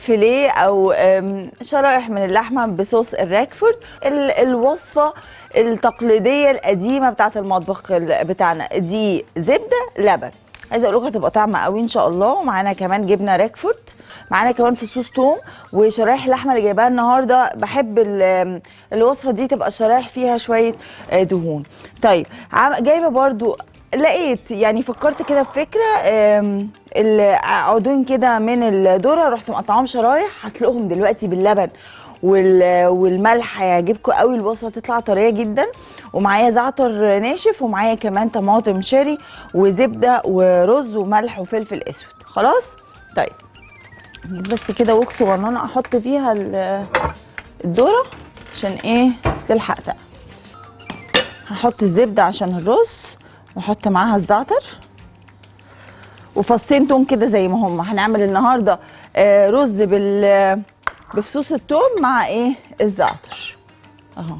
فيليه او آم، شرايح من اللحمه بصوص الراكفورد ال- الوصفه التقليديه القديمه بتاعه المطبخ ال- بتاعنا دي زبده لبن عايزه اقول لكم هتبقى طعمه قوي ان شاء الله ومعانا كمان جبنه راكفورد معانا كمان فصوص توم وشرايح اللحمه اللي جايباها النهارده بحب ال- الوصفه دي تبقى الشرايح فيها شويه آه، دهون طيب عم- جايبه برضو لقيت يعني فكرت كده في فكره آم، العودين كده من الذره رحت مقطعاهم شرايح هسلقهم دلوقتي باللبن وال- والملح هيعجبكم قوي الوصفه تطلع طريه جدا ومعايا زعتر ناشف ومعايا كمان طماطم شيري وزبده ورز وملح وفلفل اسود خلاص طيب نجيب بس كده وك صغننه احط فيها ال- الذره عشان ايه تلحق تقع هحط الزبده عشان الرز واحط معاها الزعتر وفصين توم كده زي ما هم هنعمل النهارده آه، رز بال بفصوص التوم مع ايه الزعتر اهو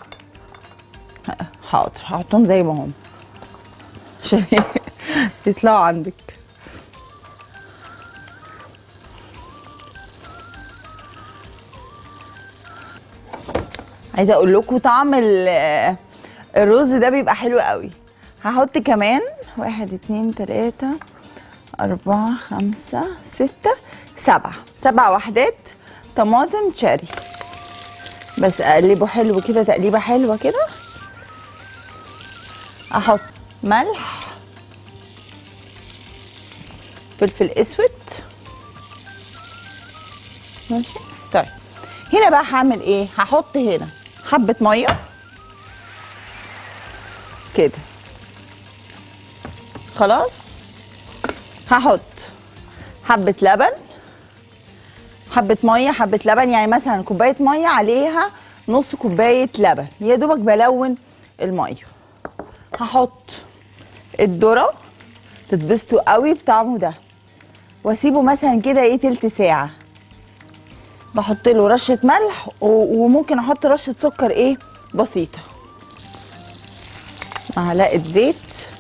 حاضر هحطهم زي ما هم عشان يطلعوا عندك عايزه اقول لكم طعم ال- الرز ده بيبقى حلو قوي هحط كمان واحد اتنين تلاتة أربعة خمسة ستة سبعة سبع وحدات طماطم تشاري بس أقلبه حلو كده تقليبة حلوة كده أحط ملح فلفل أسود ماشي طيب هنا بقى هعمل ايه هحط هنا حبة مية كده خلاص هحط حبة لبن حبة مية حبة لبن يعني مثلا كوباية مية عليها نص كوباية لبن يا دوبك بلون المية هحط الذرة تتبسطوا قوي بطعمه ده واسيبه مثلا كده ايه تلت ساعة بحط له رشة ملح و- وممكن احط رشة سكر ايه بسيطة معلقة زيت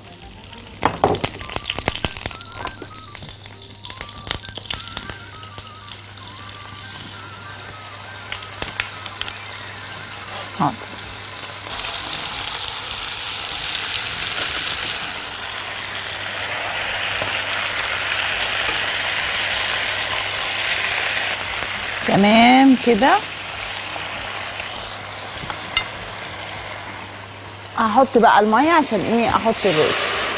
حاضر تمام كده هحط بقى الميه عشان ايه احط الرز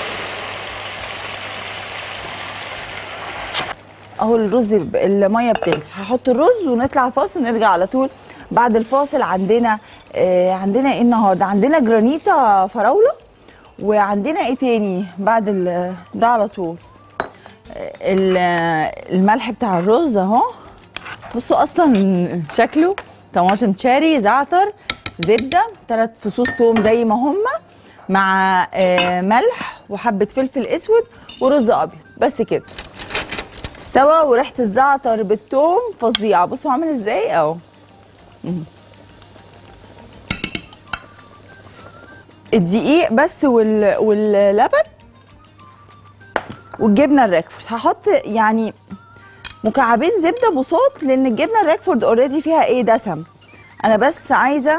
اهو الرز ب- الميه بتغلي هحط الرز ونطلع فاصل نرجع على طول بعد الفاصل عندنا آه عندنا ايه النهارده عندنا جرانيتا فراوله وعندنا ايه تاني بعد ال- ده على طول آه، ال- الملح بتاع الرز اهو بصوا اصلا شكله طماطم تشاري زعتر زبده ثلاث فصوص توم زي ما هم مع آه، ملح وحبه فلفل اسود ورز ابيض بس كده استوى وريحه الزعتر بالثوم فظيعه بصوا عامل ازاي اهو مم. الدقيق بس وال... واللبن والجبنه الراكفورد هحط يعني مكعبين زبده بساط لان الجبنه الراكفورد اوريدي فيها ايه دسم انا بس عايزه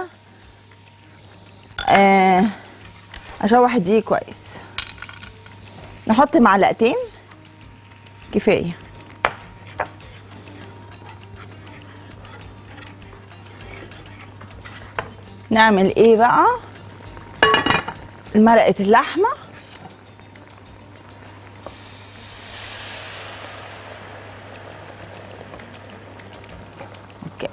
آه اشوح الدقيق كويس نحط معلقتين كفايه نعمل ايه بقى مرقه اللحمه اوكي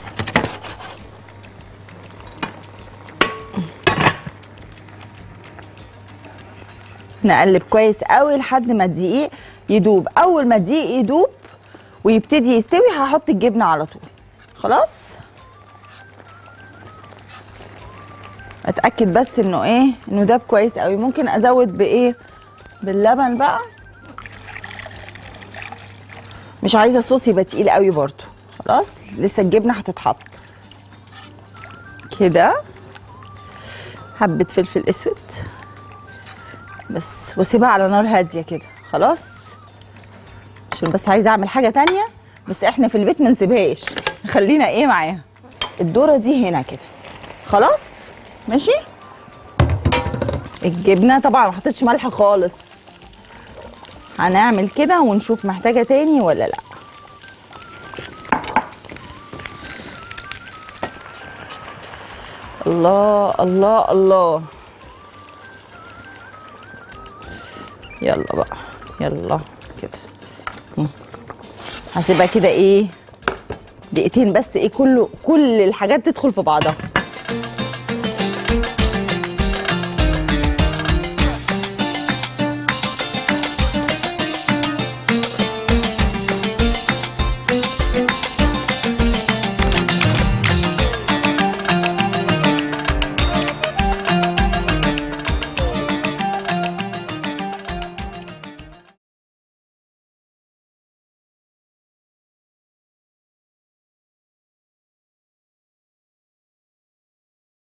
نقلب كويس قوي لحد ما الدقيق يدوب اول ما الدقيق يدوب ويبتدي يستوي هحط الجبنه على طول خلاص اتاكد بس انه ايه انه داب كويس قوي ممكن ازود بايه باللبن بقى مش عايزه الصوص يبقى تقيل قوي برضو خلاص لسه الجبنه هتتحط كده حبه فلفل اسود بس واسيبها على نار هاديه كده خلاص عشان بس عايزه اعمل حاجه تانية بس احنا في البيت ما نسيبهاش خلينا ايه معاها الذره دي هنا كده خلاص ماشي الجبنه طبعا ما حطيتش ملح خالص هنعمل كده ونشوف محتاجه تاني ولا لا الله الله الله يلا بقى يلا كده مم. هسيبها كده ايه دقيقتين بس ايه كله كل الحاجات تدخل في بعضها